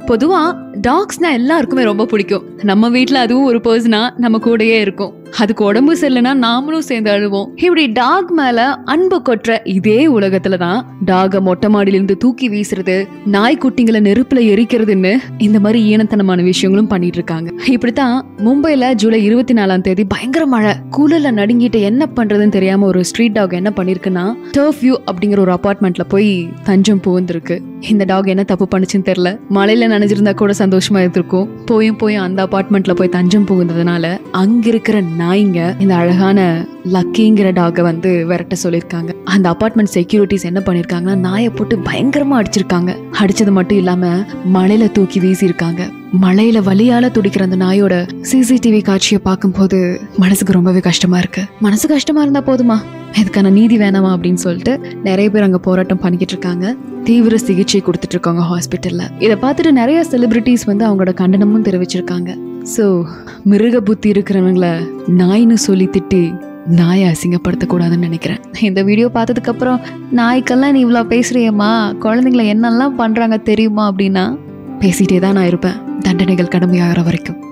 பொதுவா டாக்ஸ்னா எல்லாருக்குமே ரொம்ப பிடிக்கும் நம்ம வீட்ல அதுவும் ஒரு பர்சனா நம்ம கூடயே இருக்கும் அதுக்கு உடம்பு சரியில்லைன்னா நாமளும் சேர்ந்து அழுவோம் இப்படி டாக் மேல அன்பு கொட்டுற இதே உலகத்துல தான் டாக மொட்டை மாடியில இருந்து தூக்கி வீசுறது நாய்க்குட்டிங்களை நெருப்புல எரிக்கிறதுன்னு இந்த மாதிரி ஈனத்தனமான விஷயங்களும் பண்ணிட்டு இருக்காங்க இப்படித்தான் மும்பைல ஜூலை இருபத்தி நாலாம் தேதி பயங்கர மழை கூலர்ல நடுங்கிட்டு என்ன பண்றதுன்னு தெரியாம ஒரு ஸ்ட்ரீட் டாக் என்ன பண்ணிருக்குன்னா டர்ஃப் வியூ அப்படிங்கிற ஒரு அபார்ட்மெண்ட்ல போய் தஞ்சம் புகுந்திருக்கு இந்த டாக் என்ன தப்பு பண்ணுச்சுன்னு தெரியல மழையில நனைஞ்சிருந்தா கூட சந்தோஷமா இருந்திருக்கும் போயும் போய் அந்த அபார்ட்மெண்ட்ல போய் தஞ்சம் புகுந்ததுனால அங்க இருக்கிற நாய்ங்க இந்த அழகான லக்கிங்கிற டாகை வந்து விரட்ட சொல்லியிருக்காங்க அந்த அபார்ட்மெண்ட் செக்யூரிட்டிஸ் என்ன பண்ணிருக்காங்கன்னா நாயை போட்டு பயங்கரமா அடிச்சிருக்காங்க அடிச்சது மட்டும் இல்லாம மழையில தூக்கி வீசியிருக்காங்க மழையில வலியால துடிக்கிற அந்த நாயோட சிசிடிவி காட்சியை பார்க்கும்போது மனசுக்கு ரொம்பவே கஷ்டமா இருக்கு மனசு கஷ்டமா இருந்தா போதுமா இதுக்கான நீதி வேணாமா அப்படின்னு சொல்லிட்டு நிறைய பேர் அங்க போராட்டம் பண்ணிக்கிட்டு இருக்காங்க தீவிர சிகிச்சை கொடுத்துட்டு இருக்காங்க ஹாஸ்பிட்டல்ல இதை பார்த்துட்டு நிறைய செலிபிரிட்டிஸ் வந்து அவங்களோட கண்டனமும் தெரிவிச்சிருக்காங்க ஸோ மிருக புத்தி இருக்கிறவங்கள நாய்னு சொல்லி திட்டி நாயை அசிங்கப்படுத்தக்கூடாதுன்னு நினைக்கிறேன் இந்த வீடியோ பார்த்ததுக்கு அப்புறம் நாய்க்கெல்லாம் நீ இவ்வளோ பேசுறியம்மா குழந்தைங்கள என்னெல்லாம் பண்றாங்க தெரியுமா அப்படின்னா பேசிட்டே தான் நான் இருப்பேன் தண்டனைகள் கடுமையாகிற வரைக்கும்